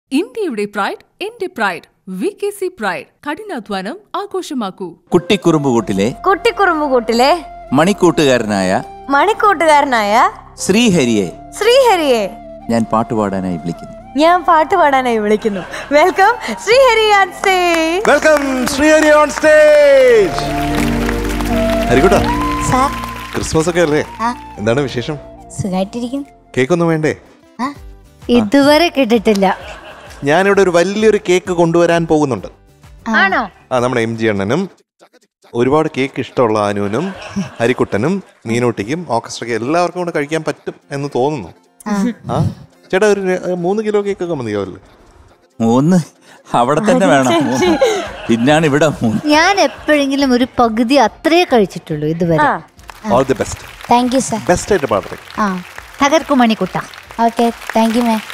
ഇന്ത്യയുടെ പ്രൈഡ് എന്റെ pride V K C pride കഠിനാധ്വാനം ആഘോഷമാക്കൂ കുട്ടിക്കുറുമ്പുകൂട്ടിലെ കുട്ടിക്കുറുമ്പുകൂട്ടിലെ മണിക്കൂട്ടുകാരനായ മണിക്കൂട്ടുകാരനായ ശ്രീഹരിയെ ശ്രീഹരിയെ ഞാൻ പാട്ടുപാടാനായി വിളിക്കുന്നു ഞാൻ പാട്ട് പാടാനായി വിളിക്കുന്നു welcome Sreehari on stage. Welcome Sreehari on stage ഹരിക്കുട്ടാ സാർ ക്രിസ്മസ് ഒക്കെ അല്ലേ ആ. എന്താണ് വിശേഷം സുഖമായിട്ടിരിക്കും കേക്ക് ഒന്നും വേണ്ടേ ആ ഇതുവരെ കിട്ടിട്ടില്ല ഞാനിവിടെ ഒരു വലിയൊരു കേക്ക് കൊണ്ടുവരാൻ പോകുന്നുണ്ട് ആണോ ആ നമ്മുടെ എം ജി അണ്ണനും ഒരുപാട് കേക്ക് ഇഷ്ടമുള്ള അനുവിനും ഹരിക്കുട്ടനും മീനൂട്ടിക്കും ഓർക്കസ്ട്രയ്ക്ക് എല്ലാവർക്കും കൂടെ കഴിക്കാൻ പറ്റും എന്ന് തോന്നുന്നു ആ ചേട്ടാ ഒരു ര- മൂന്ന് കിലോ കേക്ക് ഒക്കെ മതിയാവല്ലേ മൂന്ന് അവിടെ തന്നെ വേണം മൂന്ന്. പിന്നാണ് ഇവിടെ മൂന്ന് ഞാൻ എപ്പോഴെങ്കിലും ഒരു പകുതി അത്രേ കഴിച്ചിട്ടുള്ളൂ ഇതുവരെ ആ all the best thank you sir best ആയിട്ട് പാടട്ടെ ആ തകർക്കുമണിക്കുട്ട ഓക്കെ താങ്ക് യു മാം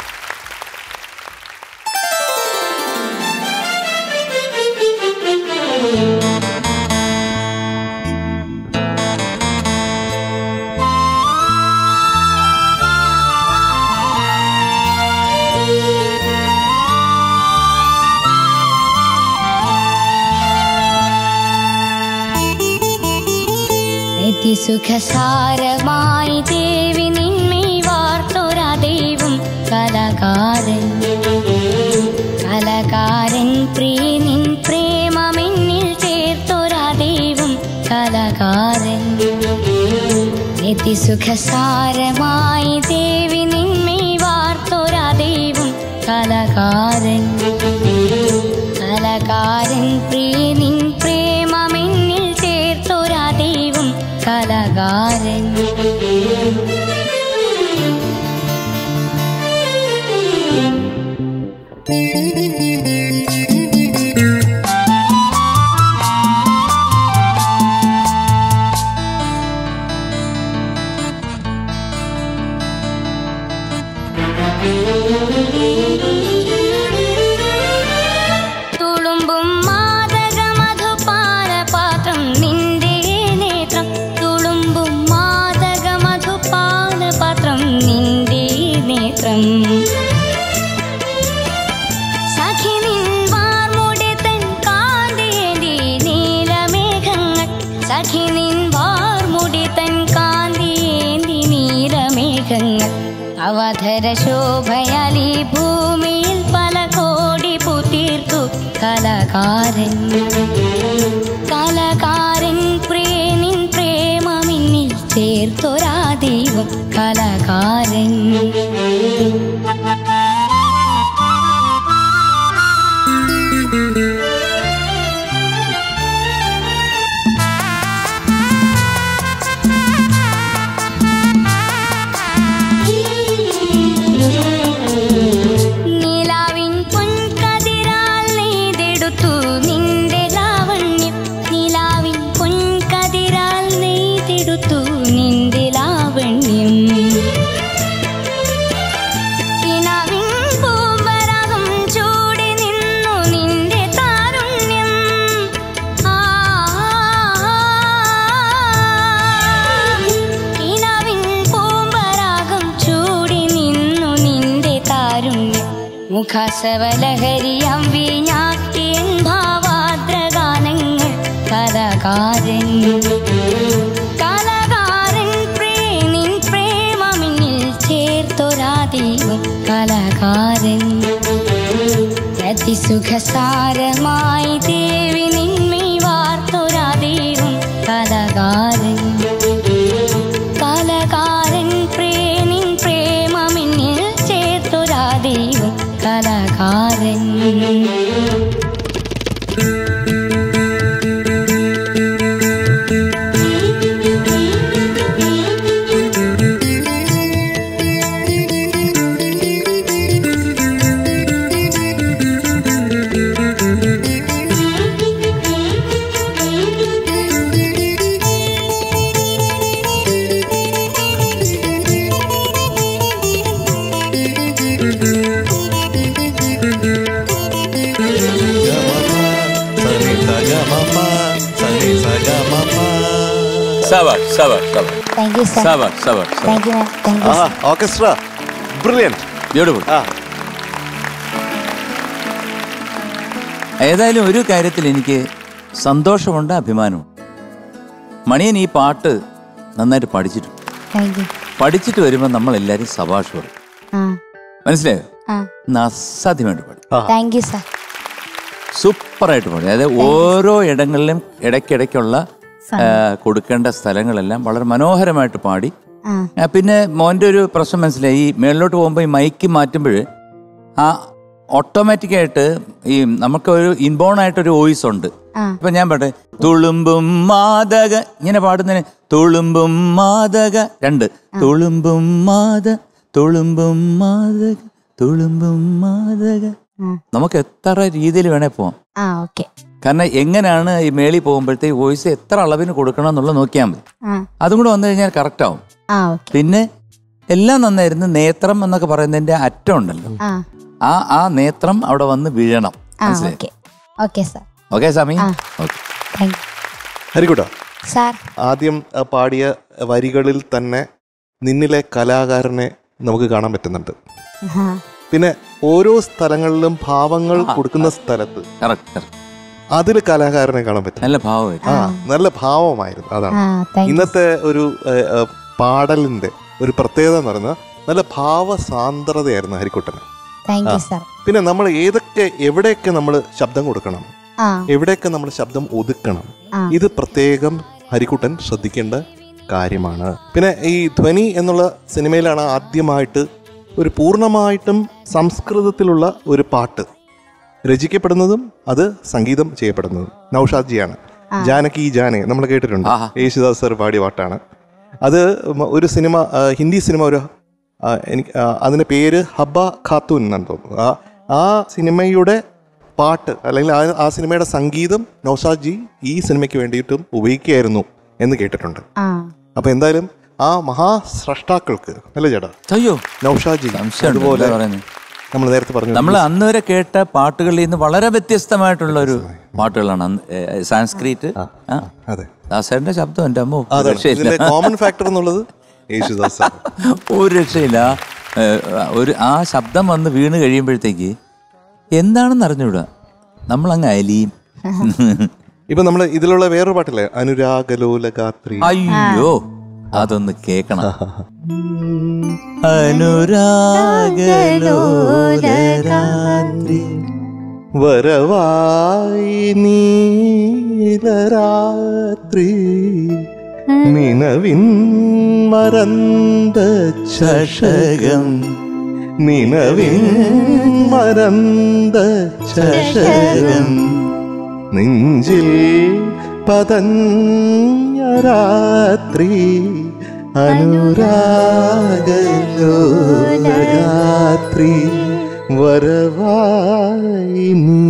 സുഖസാരമായി ദേവി നിന്മേ വാർത്തോരാ ദൈവം കലകാരൻ കലകാരൻ പ്രിയ നിൻ പ്രേമമെന്നിൽ ചേർത്തോരാ ദൈവം കലകാരൻ സുഖസാരമായി ദേവി നിന്മേ വാർത്തോരാ ദൈവം കലകാരൻ കലകാരൻ പ്രിയ നിൻ പ്രേമമെന്നിൽ ചേർത്തോരാ ദൈവം കലകാരൻ തുളുമ്പും മാതക മധുപാന പാത്രം നിന്റെ നേത്രം തുളുമ്പും മാതക മധുപാന പാത്രം നിന്റെ നേത്രം സഖി നിൻ വാർമുടി തൻ കാന്തിയേന്തി നീലമേഘങ്ങൾ സഖി നിൻ വാർമുടി തൻ കാന്തിയേന്തി നീലമേഘങ്ങൾ അവധര ശോഭയാലി ഭൂമിയിൽ പല കോടി പൂത്തീർത്തു കലകാരൻ കലകാരൻ പ്രേമിൻ പ്രേമമിന്നിൽ ചേർത്തൊരാ ദൈവം കലകാരൻ നിലാവിൻ പൊൻകതിരാൽ നെയ്തെടുത്തു നിന്റെ ലാവണ്യം നിലാവിൻ പൊൻകതിരാൽ നെയ്തെടുത്തു നിന്റെ ലാവണ്യം കിനാവിൻ പൂമ്പരാഗം ചൂടി നിന്നു നിന്റെ താരുണ്യം ആ കിനാവിൻ പൂമ്പരാഗം ചൂടി നിന്നു നിന്റെ താരുണ്യം മുഖസവലഹരിയം വീഞ്ഞാക്കിയൻ ഭാവാദ്രഗാനങ്ങൾ കലകാരൻ കലകാരൻ പ്രേമിൻ പ്രേമമിന്നിൽ ചേർത്തൊരാ ദൈവം കലകാരൻ സുഖസാരമായി ദേവി നിന്മേ വാർത്തോരാ ദൈവം കലകാരൻ കലകാരൻ പ്രേമിൻ പ്രേമമിന്നിൽ ചേർത്തൊരാ ദൈവം കലകാരൻ സവർ സവർ സവർ താങ്ക് യു സാർ സവർ സവർ thank you ma'am thank you ആ ഓർക്കസ്ട്ര ബ്രില്യൻറ്റ് ബ്യൂട്ടിഫുൾ ആ ഏതായാലും ഒരു കാര്യത്തിൽ എനിക്ക് സന്തോഷമുണ്ട് അഭിമാനമുണ്ട് മണിയൻ ഈ പാട്ട് നന്നായിട്ട് പഠിച്ചിട്ടുണ്ട് താങ്ക് യു പഠിച്ചിട്ട് വരുമ്പോൾ നമ്മൾ എല്ലാവരും സഭാഷ് പറയും ആ മനസ്സിലായോ ആ ഇന്ന് അസാധ്യമായിട്ട് പാടും താങ്ക് യു സാർ സൂപ്പറായിട്ട് പാടും അതായത് ഓരോ ഇടങ്ങളിലും ഇടയ്ക്കിടയ്ക്കുള്ള ആ, കൊടുക്കേണ്ട സ്ഥലങ്ങളെല്ലാം വളരെ മനോഹരമായിട്ട് പാടി ആ ആ, പിന്നെ മോൻ്റെ ഒരു പ്രശ്നം മനസ്സിലായി ഈ മേളിലോട്ട് പോകുമ്പോൾ ഈ മൈക്ക് മാറ്റുമ്പോൾ ആ ഓട്ടോമാറ്റിക്കായിട്ട് ഈ നമുക്ക് ഒരു ഇൻബോൺ ആയിട്ടൊരു വോയിസ് ഉണ്ട് ആ. ഇപ്പൊ ഞാൻ പാട്ടെ തുളുമ്പും മാതക ഇങ്ങനെ പാടുന്നതിന് തുളുമ്പും മാതക രണ്ട് തുളുമ്പും മാത തുളുമ്പും മാതക തുളുമ്പും മാതക നമുക്ക് എത്ര രീതിയിൽ വേണേ പോവാം ആ ഓക്കെ കാരണം എങ്ങനെയാണ് ഈ മേളി പോകുമ്പോഴത്തെ വോയിസ് എത്ര അളവിന് കൊടുക്കണം എന്നുള്ളത് നോക്കിയാൽ മതി ആ അതും കൂടെ വന്നു കഴിഞ്ഞാൽ കറക്റ്റ് ആവും ആ ഓക്കെ പിന്നെ എല്ലാം നന്നായിരുന്നു നേത്രം എന്നൊക്കെ പറയുന്നതിന്റെ അറ്റം ഉണ്ടല്ലോ ആ ആ ആ നേത്രം അവിടെ വന്ന് വീഴണം ആ മനസ്സിലായി ഓക്കെ ഓക്കെ സാർ ഓക്കെ സ്വാമി ആ. ഓക്കെ താങ്ക് യു ഹരിക്കുട്ട സാർ ആദ്യം ആ, പാടിയ വരികളിൽ തന്നെ നിന്നിലെ കലാകാരനെ നമുക്ക് കാണാൻ പറ്റുന്നുണ്ട് ആ പിന്നെ ഓരോ സ്ഥലങ്ങളിലും ഭാവങ്ങൾ കൊടുക്കുന്ന സ്ഥലത്ത് കറക്റ്റ് കറക്റ്റ് അതിൽ കലാകാരനെ കാണാൻ പറ്റും നല്ല ഭാവമായിരുന്നു ആ നല്ല ഭാവമായിരുന്നു അതാണ് ആ താങ്ക് യു ഇന്നത്തെ ഒരു ഏ, ഏ, പാടലിന്റെ ഒരു പ്രത്യേകത എന്ന് പറയുന്നത് നല്ല ഭാവസാന്ദ്രതയായിരുന്നു ഹരിക്കുട്ടന് താങ്ക് യു സാർ പിന്നെ നമ്മൾ ഏതൊക്കെ എവിടെയൊക്കെ നമ്മൾ ശബ്ദം കൊടുക്കണം ആ എവിടെയൊക്കെ നമ്മൾ ശബ്ദം ഒതുക്കണം ആ. ഇത് പ്രത്യേകം ഹരിക്കുട്ടൻ ശ്രദ്ധിക്കേണ്ട കാര്യമാണ് പിന്നെ ഈ ധ്വനി എന്നുള്ള സിനിമയിലാണ് ആദ്യമായിട്ട് ഒരു പൂർണ്ണമായിട്ടും സംസ്കൃതത്തിലുള്ള ഒരു പാട്ട് രചിക്കപ്പെടുന്നതും അത് സംഗീതം ചെയ്യപ്പെടുന്നതും നൌഷാദ്ജിയാണ് ജാനകി ജാനെ നമ്മൾ കേട്ടിട്ടുണ്ട് ആഹാ. യേശുദാസ് സർ പാടിയ പാട്ടാണ് അത് മ- ഒരു സിനിമ ആ, ഹിന്ദി സിനിമ ഒരു ആ, എനിക്ക് ആ, അതിന്റെ പേര് ഹബ്ബ ഖാത്തൂൻ എന്നാണ് തോന്നുന്നു ആ ആ സിനിമയുടെ പാട്ട് അല്ലെങ്കിൽ ആ ആ സിനിമയുടെ സംഗീതം നൗഷാദ് ജി ഈ സിനിമയ്ക്ക് വേണ്ടിയിട്ടും ഉപയോഗിക്കുകയായിരുന്നു എന്ന് കേട്ടിട്ടുണ്ട് ആ അപ്പൊ എന്തായാലും ആ മഹാസ്രഷ്ടാക്കൾക്ക് അല്ലേ ചേട്ടാ അയ്യോ നൗഷാദ് ജി സംശയമുണ്ട് അതുപോലെ എന്താ പറയുന്നത് നമ്മൾ നേരത്തെ പറഞ്ഞു നമ്മൾ അന്ന് വരെ കേട്ട പാട്ടുകളിൽ നിന്ന് വളരെ വ്യത്യസ്തമായിട്ടുള്ള ഒരു പാട്ടുകളാണ് അന്ന് ഏ, സാൻസ്ക്രിറ്റ് ആ അതെ ദാസേന്റെ ശബ്ദം എൻ്റെ അമ്മ ഒരു അതാണ് രക്ഷയില്ല ഇതിന്റെ കോമൺ ഫാക്ടർ എന്നുള്ളത് യേശുദാസ് സാർ ഒരു രക്ഷയില്ല ഏ, ഒരു ആ ശബ്ദം വന്ന് വീണ് കഴിയുമ്പോഴത്തേക്ക് എന്താണെന്ന് അറിഞ്ഞൂടാ നമ്മളങ്ങ് അലിയും ഇപ്പൊ നമ്മൾ ഇതിലുള്ള വേറൊരു പാട്ടില്ലേ അനുരാഗലോലഗാത്രി അയ്യോ അതൊന്ന് കേക്കണം അനുരാഗലോലരാത്രി വരവായി നീലരാത്രി നിനവിൻ മറന്ത ചഷകം നിനവിൻ മറന്ത ചഷകം നെഞ്ചിൽ പതഞ്ഞ രാത്രി അനുരാഗലോലരാത്രി വരവായി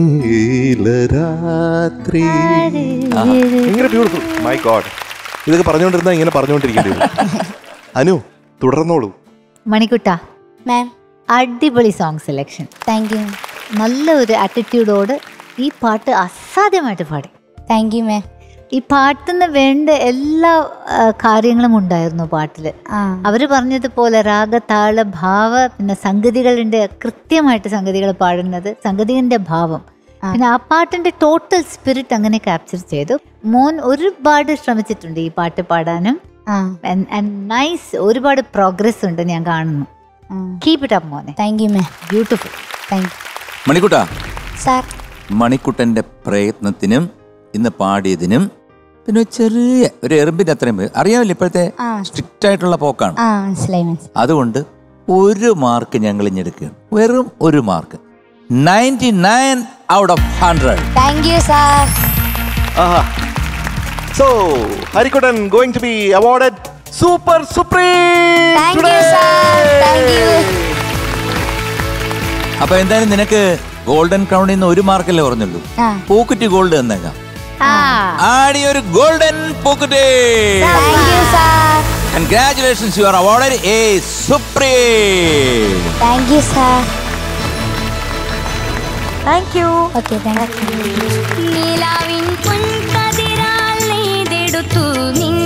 നീലരാത്രി ഭയങ്കര ബ്യൂട്ടിഫുൾ മൈ ഗോഡ് ഇതൊക്കെ പറഞ്ഞുകൊണ്ടിരുന്ന ഇങ്ങനെ പറഞ്ഞുകൊണ്ടിരിക്കേണ്ടി വരും അനു തുടർന്നോളൂ മണിക്കുട്ട മാം അടിപൊളി സോങ് സെലക്ഷൻ താങ്ക് യു നല്ല ഒരു ആറ്റിറ്റ്യൂഡോട് ഈ പാട്ട് അസാധ്യമായിട്ട് പാടി താങ്ക് യു മാം ഈ പാട്ടിന് വേണ്ട എല്ലാ ആ, കാര്യങ്ങളും ഉണ്ടായിരുന്നു പാട്ടിൽ ആ അവർ പറഞ്ഞതുപോലെ രാഗ താള ഭാവ പിന്നെ സംഗതികളുടെ കൃത്യമായിട്ട് സംഗതികൾ പാടുന്നത് സംഗതികളുടെ ഭാവം പിന്നെ ആ പാട്ടിന്റെ ടോട്ടൽ സ്പിരിറ്റ് അങ്ങനെ ക്യാപ്ചർ ചെയ്തു മോൻ ഒരുപാട് ശ്രമിച്ചിട്ടുണ്ട് ഈ പാട്ട് പാടാനും ആ നൈസ് ഒരുപാട് പ്രോഗ്രസ് ഉണ്ട് ഞാൻ കാണുന്നു കീപ് ഇറ്റ് അപ്പ് മോനെ thank you ma'am beautiful thank you മണിക്കുട്ട സാർ മണിക്കുട്ടന്റെ പ്രയത്നത്തിനും ഇന്ന് പാടിയതിനും പിന്നെ ഒരു ചെറിയ ഒരു എറുമ്പിന്റെ അത്രയും പേര് അറിയാമല്ലോ ഇപ്പോഴത്തെ ആ. സ്ട്രിക്റ്റ് ആയിട്ടുള്ള പോക്കാണ് ആ മനസ്സിലായി മനസ്സിലായി അതുകൊണ്ട് ഒരു മാർക്ക് ഞങ്ങൾ ഇഞ്ഞെടുക്കുകയാണ് വെറും ഒരു mark ninety nine out of hundred thank you sir ആഹാ so Harikuttan going to be awarded super supreme thank you sir thank you അപ്പൊ എന്തായാലും നിനക്ക് ഗോൾഡൻ ക്രൗണിൽ നിന്ന് ഒരു മാർക്കല്ലേ പറഞ്ഞുള്ളൂ ആ പൂക്കുറ്റി ഗോൾഡ് തന്നേക്കാം ആ ആടി ഒരു ഗോൾഡൻ പൂക്കുറ്റി thank you sir congratulations you are awarded a supreme thank you sir thank you okay thank you നിലാവിൻ പൊൻകതിരാൽ നെയ്തെടുത്തു നിൻ